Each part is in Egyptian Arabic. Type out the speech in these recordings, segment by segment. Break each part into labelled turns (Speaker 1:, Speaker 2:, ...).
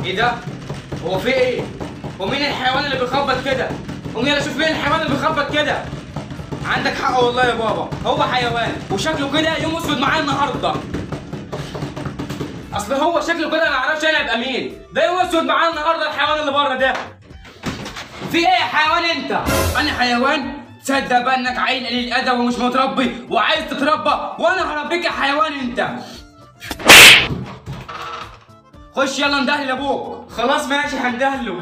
Speaker 1: ايه ده؟ هو في ايه؟ هو مين الحيوان اللي بيخبط كده؟ قوم يلا شوف مين الحيوان اللي بيخبط كده عندك حق والله يا بابا هو حيوان وشكله كده يوم اسود معايا النهارده اصل هو شكله كده ما اعرفش انا ابقى مين ده يوم اسود معايا النهارده الحيوان اللي بره ده في ايه يا حيوان انت انا حيوان تصدق بقى انك عيل قليل الادب ومش متربي وعايز تتربى وانا هربيك يا حيوان انت خش يلا ندهل لابوك خلاص ماشي هندهله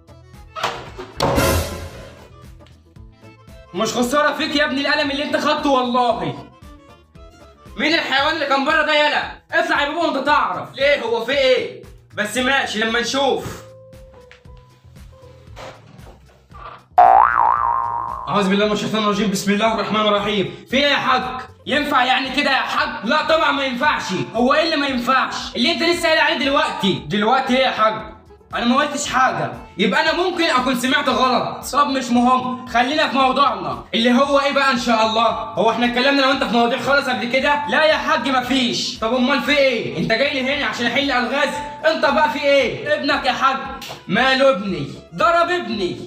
Speaker 1: مش خساره فيك يا ابني القلم اللي انت خدته والله مين الحيوان اللي كان بره ده يلا اطلع يا بابا وانت تعرف ليه هو في ايه بس ماشي لما نشوف أعوذ بالله من الشيطان الرجيم بسم الله الرحمن الرحيم في ايه يا حاج ينفع يعني كده يا حاج لا طبعا ما ينفعش هو ايه اللي ما ينفعش اللي انت لسه قايل عليه دلوقتي دلوقتي ايه يا حاج انا ما قلتش حاجه يبقى انا ممكن اكون سمعت غلط طب مش مهم خلينا في موضوعنا اللي هو ايه بقى ان شاء الله هو احنا اتكلمنا لو انت في مواضيع خالص قبل كده لا يا حاج مفيش طب امال في ايه انت جاي لي هنا عشان احل الغاز انت بقى في ايه ابنك يا حاج ماله ابني ضرب ابني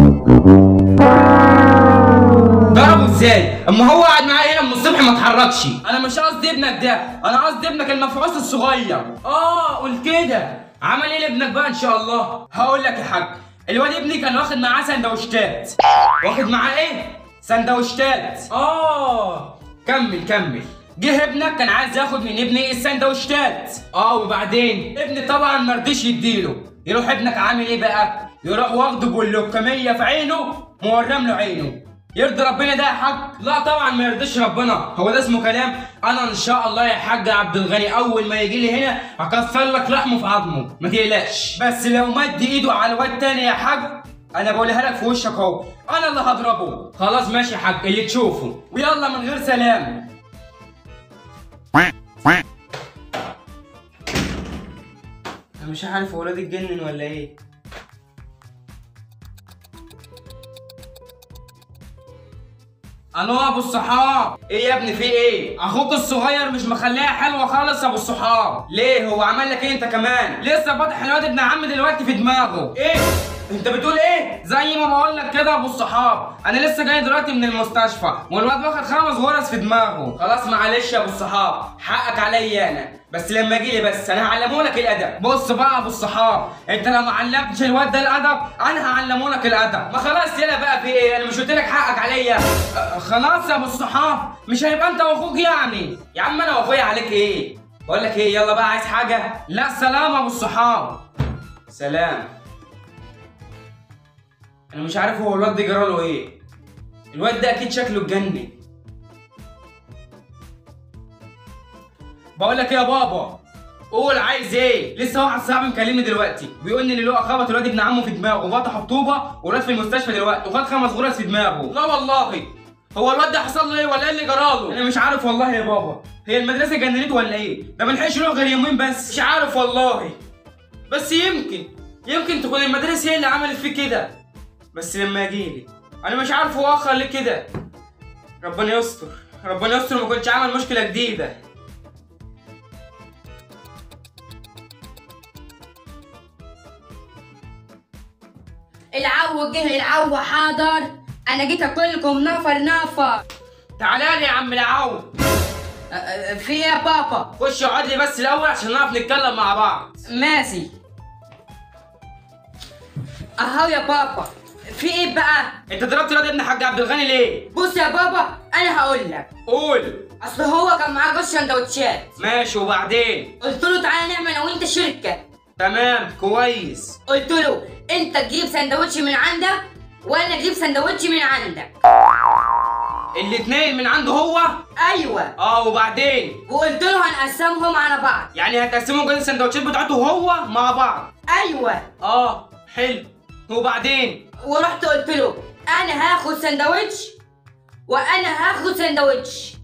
Speaker 1: ضربه ازاي؟ اما هو قاعد معايا هنا من الصبح ما اتحركش انا مش قصدي ابنك ده انا قصدي ابنك المفعوص الصغير اه قول كده عمل ايه لابنك بقى ان شاء الله هقول لك يا حاج الواد ابني كان واخد معاه سندوتشات واخد معاه ايه سندوتشات اه كمل كمل جه ابنك كان عايز ياخد من ابني السندوتشات اه وبعدين ابني طبعا ما رضيش يديله يروح ابنك عامل ايه بقى يروح واخده بلوكميه في عينه مورم له عينه يرضي ربنا ده يا حاج؟ لا طبعا ما يرضيش ربنا، هو ده اسمه كلام؟ انا ان شاء الله يا حاج عبد الغني اول ما يجي لي هنا هكسر لك لحمه في عظمه، ما تقلقش، بس لو مد ايده على الواد تاني يا حاج انا بقولها لك في وشك اهو، انا اللي هضربه، خلاص ماشي يا حاج اللي تشوفه، ويلا من غير سلام. انا مش عارف هو الواد اتجنن ولا ايه؟ الو يا ابو الصحاب ايه يا ابني في ايه اخوك الصغير مش مخليها حلوه خالص يا ابو الصحاب ليه هو عمل لك ايه انت كمان لسه فاتح الواد ابن عم دلوقتي في دماغه ايه انت بتقول ايه زي ما بقول لك كده يا ابو الصحاب انا لسه جاي دلوقتي من المستشفى والواد واخد خمس غرز في دماغه خلاص معلش يا ابو الصحاب حقك عليا انا بس لما اجي لي بس انا هعلمه لك الادب بص بقى يا ابو الصحاب انت لو ما علمتش الواد ده الادب انا هعلمه لك الادب ما خلاص يلا بقى في ايه انا مش قلت لك حقك عليا أه خلاص يا ابو الصحاب مش هيبقى انت واخوك يعني يا عم انا واخويا عليك ايه بقول لك ايه يلا بقى عايز حاجه لا سلام يا ابو الصحاب سلام انا مش عارف هو الواد ده جراله ايه الواد ده اكيد شكله اتجنن بقول لك ايه يا بابا قول عايز ايه لسه واحد صاحبي مكلمني دلوقتي بيقول لي ان لقى خبط الواد ابن عمه في دماغه وفتح طوبه وراد في المستشفى دلوقتي وخد خمس غرز في دماغه لا والله هو الواد ده حصل له ايه ولا ايه اللي جراله انا مش عارف والله يا بابا هي المدرسه جننته ولا ايه ده ما لحقش يروح غير يومين بس مش عارف والله بس يمكن يمكن تكون المدرسه هي اللي عملت فيه كده بس لما يجيلي انا مش عارف هو اخر ليه كده ربنا يستر ربنا يستر ما كنتش عامل مشكله جديده
Speaker 2: العو جه العو حاضر انا جيت اكلكم نفر نفر
Speaker 1: تعالى لي يا عم العو
Speaker 2: أ- أ- في ايه يا بابا
Speaker 1: خش اقعد لي بس الاول عشان نعرف نتكلم مع بعض
Speaker 2: ماشي اهو يا بابا في ايه بقى
Speaker 1: انت ضربت الواد ابن حاج عبد الغني ليه
Speaker 2: بص يا بابا انا هقول لك
Speaker 1: قول
Speaker 2: اصل هو كان معاه جوز سندوتشات
Speaker 1: ماشي وبعدين
Speaker 2: قلت له تعالى نعمل انا وانت شركه
Speaker 1: تمام كويس
Speaker 2: قلت له انت تجيب سندوتش من عندك وانا اجيب سندوتش من عندك
Speaker 1: الاتنين من عنده هو
Speaker 2: ايوه
Speaker 1: اه وبعدين
Speaker 2: وقلت له هنقسمهم على بعض
Speaker 1: يعني هتقسموا كل السندوتشات بتاعته هو مع بعض
Speaker 2: ايوه
Speaker 1: اه حلو وبعدين
Speaker 2: ورحت قلت له انا هاخد سندوتش وانا هاخد سندوتش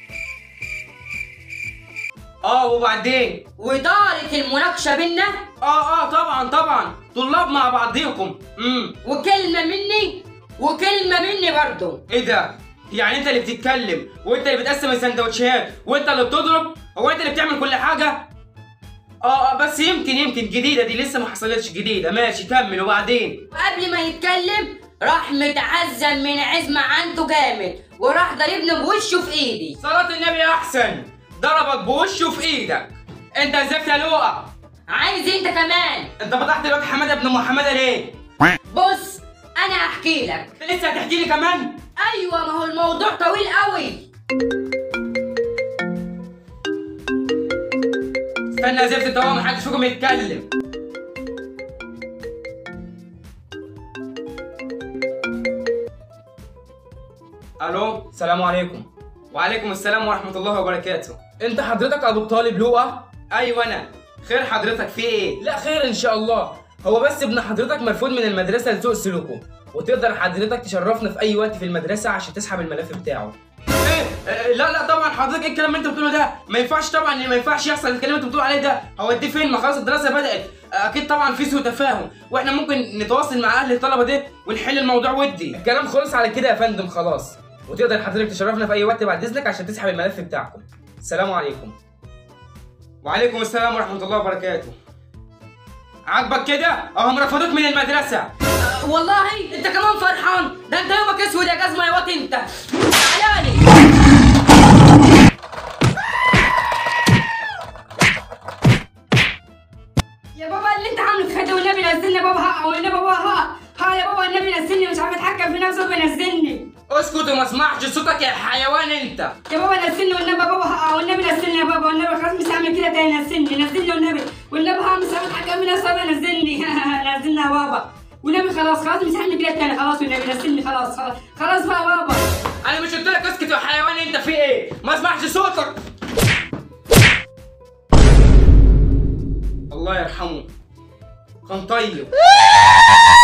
Speaker 1: اه وبعدين
Speaker 2: ودارت المناقشه بينا
Speaker 1: اه اه طبعا طبعا طلاب مع بعضيكم امم
Speaker 2: وكلمه مني وكلمه مني برضه
Speaker 1: ايه ده يعني انت اللي بتتكلم وانت اللي بتقسم السندوتشات وانت اللي بتضرب هو انت اللي بتعمل كل حاجه اه آه، بس يمكن يمكن جديده دي لسه ما حصلتش جديده ماشي كمل وبعدين
Speaker 2: وقبل ما يتكلم راح متعزم من عزمة عنده جامد وراح ضربني بوشه في ايدي
Speaker 1: صلاة النبي احسن ضربك بوشه في ايدك انت زفت يا لؤى
Speaker 2: عايز انت كمان
Speaker 1: انت فتحت الواد حماده بن محمد ليه
Speaker 2: بص انا هحكي لك
Speaker 1: انت لسه هتحكي لي كمان
Speaker 2: ايوه ما هو الموضوع طويل قوي
Speaker 1: استنى يا زفت انت هو محدش فيكم يتكلم الو السلام عليكم وعليكم السلام ورحمه الله وبركاته انت حضرتك ابو طالب لؤى ايوه انا خير حضرتك في ايه لا خير ان شاء الله هو بس ابن حضرتك مرفوض من المدرسه لسوء سلوكه وتقدر حضرتك تشرفنا في اي وقت في المدرسه عشان تسحب الملف بتاعه ايه آه، لا لا طبعا حضرتك ايه الكلام اللي انت بتقوله ده ما ينفعش طبعا ما ينفعش يحصل الكلام اللي انت بتقول عليه ده هوديه فين ما خلاص الدراسه بدات آه، اكيد طبعا في سوء تفاهم واحنا ممكن نتواصل مع اهل الطلبه دي ونحل الموضوع ودي الكلام خلص على كده يا فندم خلاص وتقدر حضرتك تشرفنا في اي وقت بعد اذنك عشان تسحب الملف بتاعكم السلام عليكم وعليكم السلام ورحمه الله وبركاته عاجبك كده اهم رفضوك من المدرسه
Speaker 2: أه، والله انت كمان فرحان ده انت يومك اسود يا جزمه يا واد انت تعالى يا بابا اللي انت عامله في خدي والنبي نزلني يا بابا ها والنبي بابا ها ها يا بابا النبي نزلني مش عارف اتحكم في نفسي بينزلني
Speaker 1: اسكت وما اسمعش صوتك يا حيوان انت
Speaker 2: يا بابا نزلني والنبي يا بابا ها والنبي نزلني يا بابا والنبي خلاص مش هعمل كده تاني نزلني نزلني والنبي والنبي ها مش عارف اتحكم في نفسي بينزلني نزلني يا بابا والنبي خلاص خلاص مش هعمل كده تاني خلاص والنبي نزلني خلاص خلاص خلاص بقى يا بابا
Speaker 1: انا مش قلت لك اسكت يا حيوان انت في ايه ما اسمعش صوتك الله يرحمه كان طيب